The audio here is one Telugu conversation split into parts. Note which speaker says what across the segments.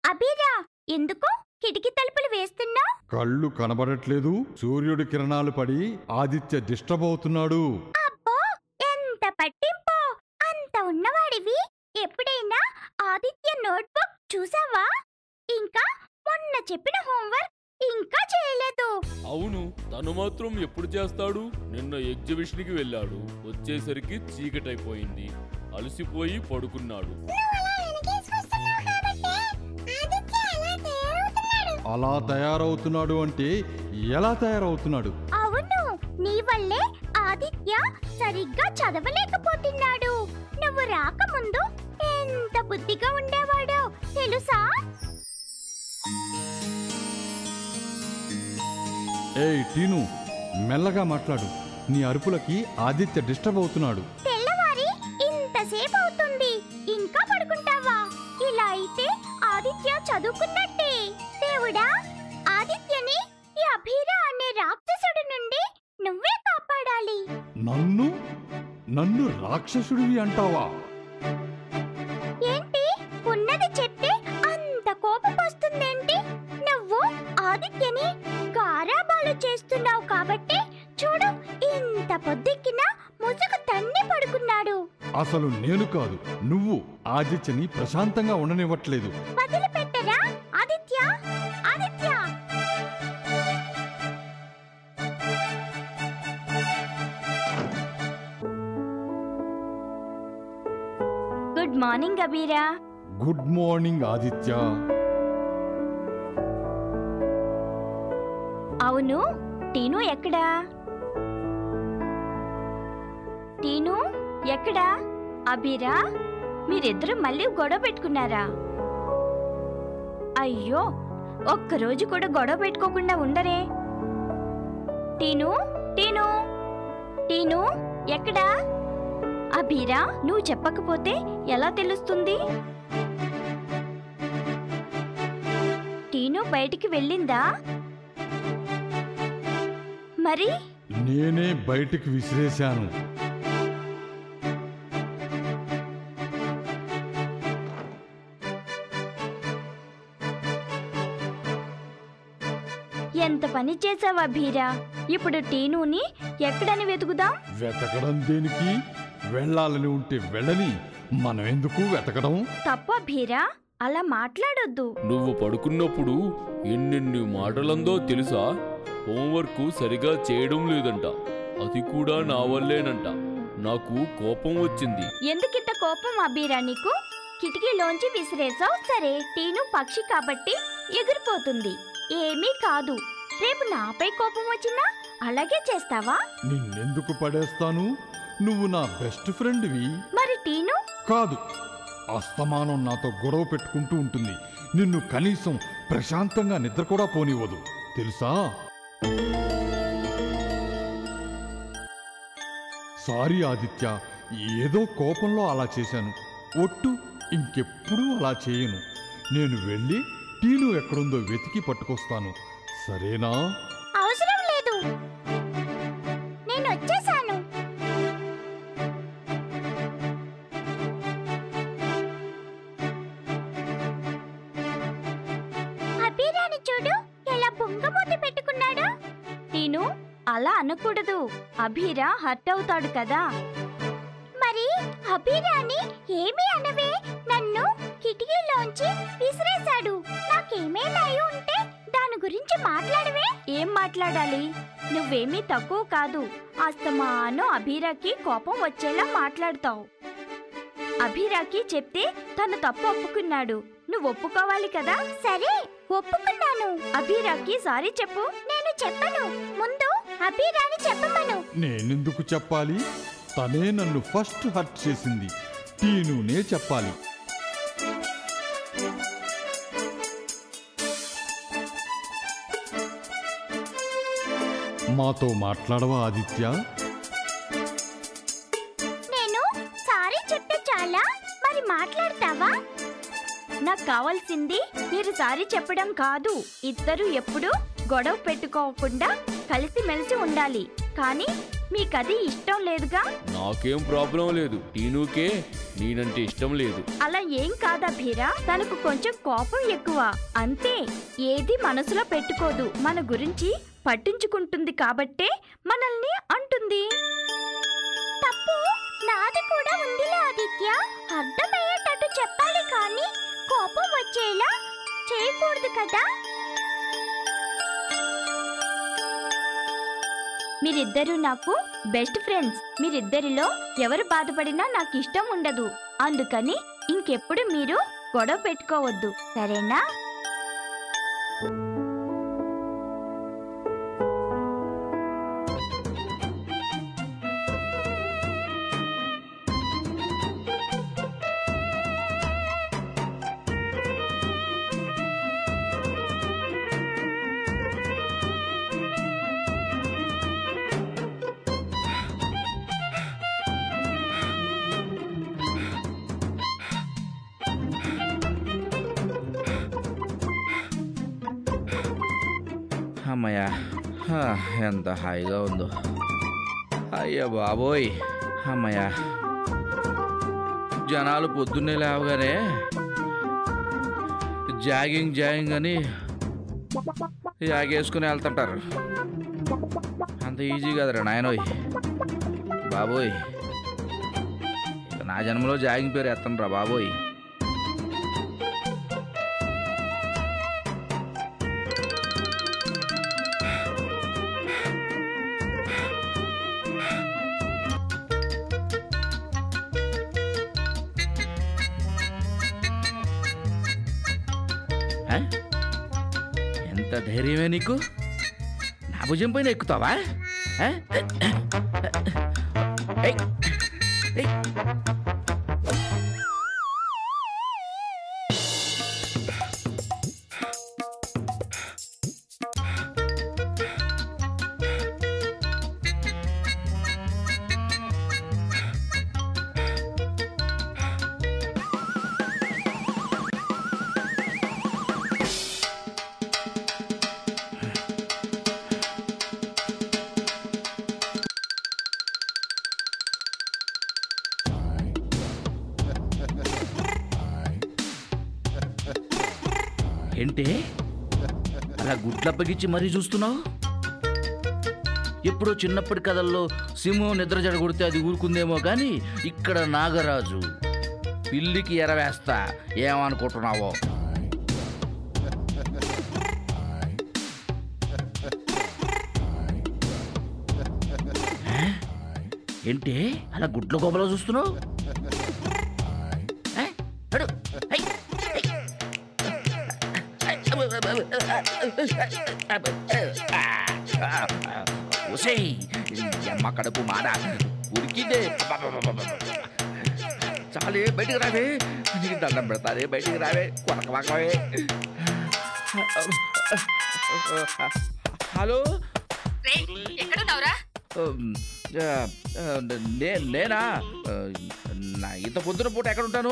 Speaker 1: అభిరా ఎందుకు కిటికీ తలుపులు వేస్తున్నా
Speaker 2: కళ్ళు కనబడట్లేదు సూర్యుడి కిరణాలు పడి ఆదిత్య డిస్టర్బ్ అవుతున్నాడు
Speaker 1: అబ్బో ఎంత పట్టింపు అంత ఉన్నవాడివి ఎప్పుడైనా ఆదిత్య నోట్బుక్ చూసావా ఇంకా మొన్న చెప్పిన హోంవర్క్ ఇంకా చేయలేదు
Speaker 3: అవును తను మాత్రం ఎప్పుడు చేస్తాడు నిన్న ఎగ్జిబిషన్కి వెళ్ళాడు వచ్చేసరికి చీకటైపోయింది అలసిపోయి పడుకున్నాడు
Speaker 2: అలా తయారవుతున్నాడు అంటే ఎలా తయారవుతున్నాడు
Speaker 1: అవును నీ వల్లే ఆదిత్య సరిగ్గా చదవలేకపోతున్నాడు నువ్వు రాకముందు ఎంత బుద్ధిగా ఉండేవాడో తెలుసా
Speaker 2: ఏయ్ టీను మెల్లగా మాట్లాడు నీ అరుపులకి ఆదిత్య డిస్టర్బ్ అవుతున్నాడు
Speaker 1: తెల్లవారి ఇంతసేపు అవుతుంది ఇంకా పడుకుంటావా ఇలా అయితే ఆదిత్య చదువుకున్నట్టే దేవుడా ఆదిత్యని ఈ అభిరా అనే రాక్షసుడి నుండి నువ్వే కాపాడాలి
Speaker 2: నన్ను నన్ను రాక్షసుడివి అంటావా
Speaker 1: ఏంటి ఉన్నది చెప్తే అంత కోపం వస్తుందేంటి నువ్వు ఆదిత్యని గారాబాలు చేస్తున్నావు కాబట్టి చూడు ఇంత పొద్దెక్కినా ముసుగు తన్ని పడుకున్నాడు
Speaker 2: అసలు నేను కాదు నువ్వు ఆదిత్యని ప్రశాంతంగా ఉండనివ్వట్లేదు
Speaker 1: వదిలిపెట్టరా Aditya Aditya good morning Abeera
Speaker 2: good morning Aditya
Speaker 1: అవును టీను ఎక్కడా టీను ఎక్కడా అబీరా మీరిద్దరూ మళ్ళీ గొడవ పెట్టుకున్నారా అయ్యో ఒక్కరోజు కూడా గొడవ పెట్టుకోకుండా ఉండరే టీను టీను టీను ఎక్కడా అబీరా నువ్వు చెప్పకపోతే ఎలా తెలుస్తుంది టీను బయటికి వెళ్ళిందా మరి
Speaker 2: నేనే బయటికి విసిరేశాను
Speaker 1: ఎంత పని చేసావా భీరా ఇప్పుడు టీనుని ఎక్కడని వెతుకుదాం
Speaker 2: వెతకడం దేనికి వెళ్ళాలని ఉంటే వెళ్ళని మనం ఎందుకు వెతకడం
Speaker 1: తప్ప భీరా అలా మాట్లాడొద్దు
Speaker 3: నువ్వు పడుకున్నప్పుడు ఎన్నెన్ని మాటలందో తెలుసా హోంవర్క్ సరిగా చేయడం లేదంట అది కూడా నా వల్లేనంట నాకు కోపం వచ్చింది
Speaker 1: ఎందుకింత కోపం అబీరా నీకు కిటికీలోంచి విసిరేసావు సరే టీను పక్షి కాబట్టి ఎగిరిపోతుంది ఏమీ కాదు రేపు నాపై కోపం వచ్చినా అలాగే చేస్తావా
Speaker 2: నిన్నెందుకు పడేస్తాను నువ్వు నా బెస్ట్ ఫ్రెండ్వి
Speaker 1: మరి టీను
Speaker 2: కాదు అస్తమానం నాతో గొడవ పెట్టుకుంటూ ఉంటుంది నిన్ను కనీసం ప్రశాంతంగా నిద్ర కూడా పోనివ్వదు తెలుసా సారీ ఆదిత్య ఏదో కోపంలో అలా చేశాను ఒట్టు ఇంకెప్పుడూ అలా చేయను నేను వెళ్ళి టీను ఎక్కడుందో వెతికి పట్టుకొస్తాను సరేనా
Speaker 1: అవసరం లేదు నేను వచ్చేసాను అభిరాని చూడు ఎలా బొంగమూతి పెట్టుకున్నాడు టీను అలా అనకూడదు అభిరా హర్ట్ అవుతాడు కదా మరి అభిరాని ఏమీ అనవే నన్ను కిటికీలోంచి విసిరేశాడు నాకేమైనా అయి ఉంటే దాని గురించి మాట్లాడవే ఏం మాట్లాడాలి నువ్వేమీ తక్కువ కాదు అస్తమాను అభిరాకి కోపం వచ్చేలా మాట్లాడతావు అభిరాకి చెప్తే తను తప్పు ఒప్పుకున్నాడు నువ్వు ఒప్పుకోవాలి కదా సరే ఒప్పుకున్నాను అభిరాకి సారీ చెప్పు నేను చెప్పను ముందు అభిరాని చెప్పమను
Speaker 2: నేనెందుకు చెప్పాలి తనే నన్ను ఫస్ట్ హర్ట్ చేసింది టీనునే చెప్పాలి మాతో మాట్లాడవా ఆదిత్య
Speaker 1: నేను సారీ చెప్తే చాలా మరి మాట్లాడతావా నాకు కావాల్సింది మీరు సారీ చెప్పడం కాదు ఇద్దరు ఎప్పుడు గొడవ పెట్టుకోకుండా కలిసిమెలిసి ఉండాలి కానీ మీకది ఇష్టం లేదుగా
Speaker 3: నాకేం ప్రాబ్లం లేదు టీనుకే నేనంటే ఇష్టం లేదు
Speaker 1: అలా ఏం కాదా భీరా తనకు కొంచెం కోపం ఎక్కువ అంతే ఏది మనసులో పెట్టుకోదు మన గురించి పట్టించుకుంటుంది కాబట్టే మనల్ని అంటుంది తప్పు నాది కూడా ఉందిలే ఆదిత్య అర్థమయ్యేటట్టు చెప్పాలి కానీ కోపం వచ్చేలా చేయకూడదు కదా మీరిద్దరూ నాకు బెస్ట్ ఫ్రెండ్స్ మీరిద్దరిలో ఎవరు బాధపడినా నాకు ఇష్టం ఉండదు అందుకని ఇంకెప్పుడు మీరు గొడవ పెట్టుకోవద్దు సరేనా
Speaker 4: అమ్మయ్యా హా, ఎంత హాయిగా ఉందో అయ్యా బాబోయ్ అమ్మయ్యా జనాలు పొద్దున్నే లేవగానే జాగింగ్ జాగింగ్ అని యాగేసుకుని వెళ్తుంటారు అంత ఈజీ కదరా నాయనోయ్ బాబోయ్ ఇక నా జన్మలో జాగింగ్ పేరు ఎత్తండ్రా బాబోయ్ ఆ? ఎంత ధైర్యమే నీకు నా భుజం పైన ఎక్కుతావా ఆ? ఏయ్! ఏయ్! ఏంటి అలా గుడ్లప్పగిచ్చి మరీ చూస్తున్నావు ఎప్పుడో చిన్నప్పటి కథల్లో సింహం నిద్ర జడగొడితే అది ఊరుకుందేమో కానీ ఇక్కడ నాగరాజు పిల్లికి ఎరవేస్తా ఏమనుకుంటున్నావో ఏ? ఏంటి అలా గుడ్ల గోబలో చూస్తున్నావు ఏ? అడు. ఐ. ఒసేయ్ అమ్మ కడుపు మాడ ఉరికిందే చాలే బయటికి రావే నీకు దండం పెడతారే బయటికి రావే కొనకమాకవే హలో
Speaker 5: రేయ్, ఎక్కడున్నావురా
Speaker 4: ఉమ్, ఆ, ఆ, నే- నేనా ఆ, నా ఇంత పొద్దున పూట ఎక్కడ ఉంటాను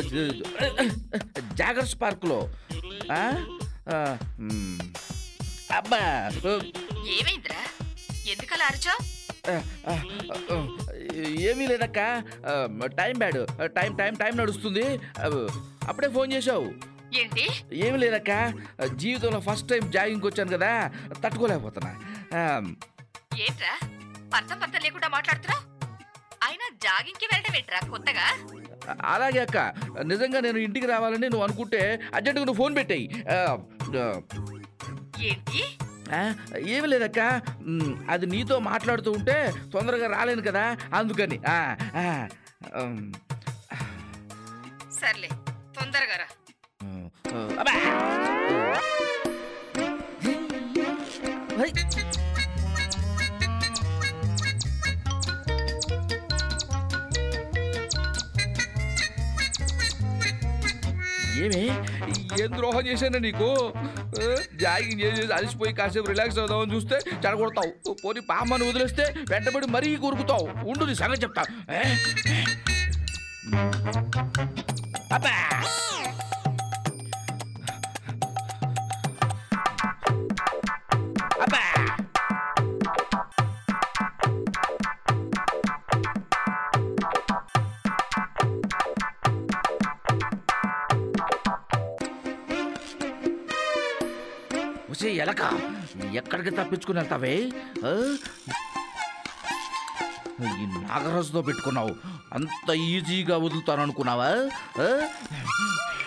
Speaker 4: జాగర్స్ పార్క్లో ఆ? ఆ, ఉమ్, అబ్బా ఉ,
Speaker 5: ఏమైందిరా ఎందుకలా అరిచావు
Speaker 4: ఆ, ఆ, ఆ, ఏమీ లేదక్క ఆ, time bad time time time నడుస్తుంది ఆ, అప్పుడే ఫోన్ చేశావు
Speaker 5: ఏంటి
Speaker 4: ఏమీ లేదక్క జీవితంలో ఫస్ట్ టైం జాగింగ్కి వచ్చాను కదా తట్టుకోలేకపోతున్నా ఆ,
Speaker 5: ఏంట్రా అర్థం పర్థం లేకుండా మాట్లాడుతున్నావు అయినా జాగింగ్కి వెళ్ళడం ఏంట్రా కొత్తగా
Speaker 4: అలాగే అక్క నిజంగా నేను ఇంటికి రావాలని నువ్వు అనుకుంటే అర్జెంటుగా నువ్వు ఫోన్ పెట్టాయి
Speaker 5: ఏంటి
Speaker 4: ఏమి లేదక్క మ్, అది నీతో మాట్లాడుతూ ఉంటే తొందరగా రాలేను కదా అందుకని ఆ, ఆ, ఉమ్,
Speaker 5: సర్లే తొందరగా రా
Speaker 4: ఆ, అబ్బా! హై! ఏమి ఏం ద్రోహం చేశాను నీకు ఆ, జాగింగ్ చేసి అలసిపోయి కాసేపు రిలాక్స్ అవుదామని చూస్తే చెడగొడతావు పోనీ పామ్మని వదిలేస్తే వెంటబడి మరీ కూరుకుతావు ఉండు నీ సంగతి చెప్తా ఏ? అబ్బా అబ్బా వచ్చే ఎలక ఎక్కడికి తప్పించుకుని వెళ్తావే ఆ? ఈ నాగరాజుతో పెట్టుకున్నావు అంత ఈజీగా వదులుతాను అనుకున్నావా ఆ?